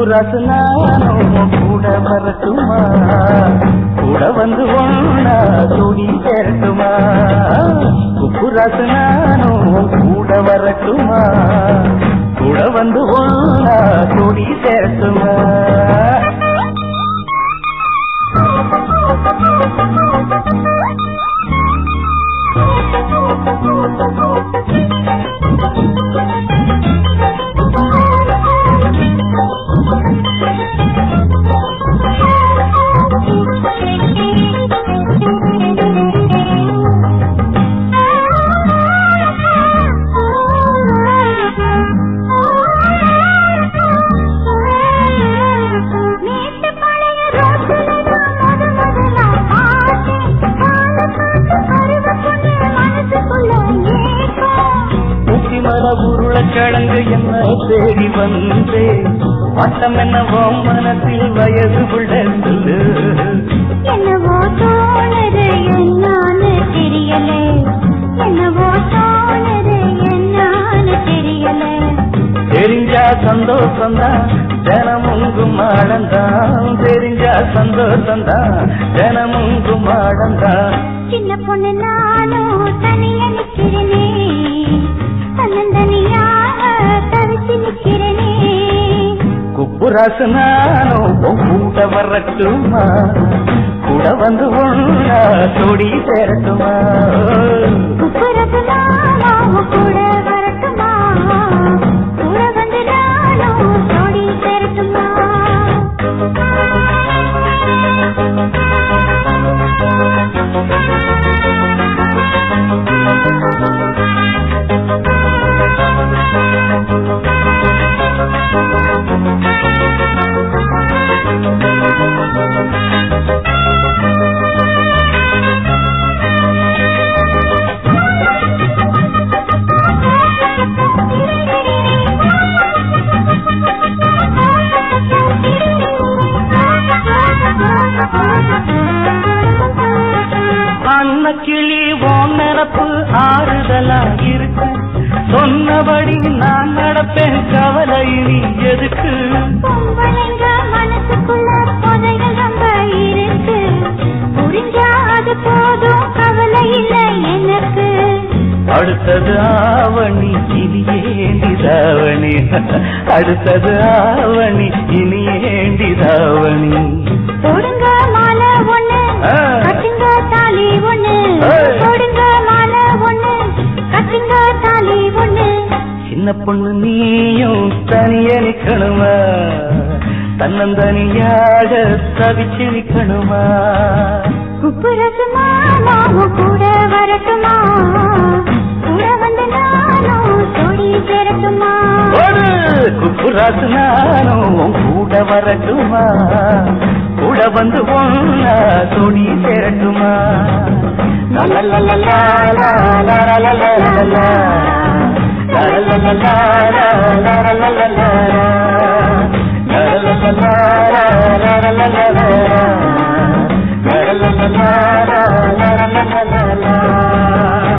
குப்புராசு நானும் கூட வரட்டுமா கூட வந்து ஒன்னா துடி சேரட்டுமா குப்புராசு நானும் கூட வரட்டுமா கூட வந்து ஒன்னா துடி சேரட்டுமா நேத்து பழைய ரோட்டுல நான் முத முதலா பார்த்தேன். கால பார்த்து பருவ பொண்ணு மனசுக்குள்ள ஏக்கம். ஊட்டி மர உருளைக்கிழங்கு என்ன தேடி வந்தே வட்டம் என்னவோ மனத்தில் வயது உள்ள சொல்லு என்னவோ தோணுது என்னான்னு தெரியலே என்னவோ தோணுது என்னான்னு தெரியலே தெரிஞ்சா சந்தோஷம்தான் ஜனமுங்கும் மாடந்தான் தெரிஞ்சா சந்தோஷம்தான் ஜனமுங்கும் மாடந்தான் சின்ன பொண்ணு நானும் தனியா நிக்கிறேனே தன்னந்தனியாக தவிச்சு நிக்கிறேனே குப்புராசு நானும் உன் கூட வரட்டுமா கூட வந்து ஒன்னா தொடி சேரட்டுமா குப்புறது நானும் கூட வரட்டுமா கூட வந்து நானும் சோடி சேரட்டுமா அன்ன கிளி ஓன் நினப்பு ஆறுதலா இருக்கு சொன்னபடி நான் நடப்பேன் கவலை இனி எதுக்கு பொம்பளைங்க மனசுக்குள்ள புதைகள் ரொம்ப இருக்கு புரிஞ்சா அது போதும் கவலை இல்லை எனக்கு அடுத்தது ஆவணி இனி ஏண்டி தாவணி அடுத்தது ஆவணி இனி ஏண்டி தாவணி போடுங்க மாலை ஒண்ணு ஆ. கட்டுங்க தாலி ஒண்ணு ஏய். போடுங்க மாலை ஒண்ணு கட்டுங்க தாலி ஒண்ணு சின்ன பொண்ணு நீயும் தனிய நிக்கணுமா தன்னந்தனியாக தவிச்சு நிக்கணுமா குப்புறசுமா நாமும் கூட வரட்டுமா கூட வந்து நானும் சோடி சேரட்டுமா ஒரு குப்புராசு நானும் உன் கூட வரட்டுமா கூட வந்து ஒன்னா தொடி சேரட்டுமா லலலலலா, லலலலலலா, லலலலலா, லலலலலா.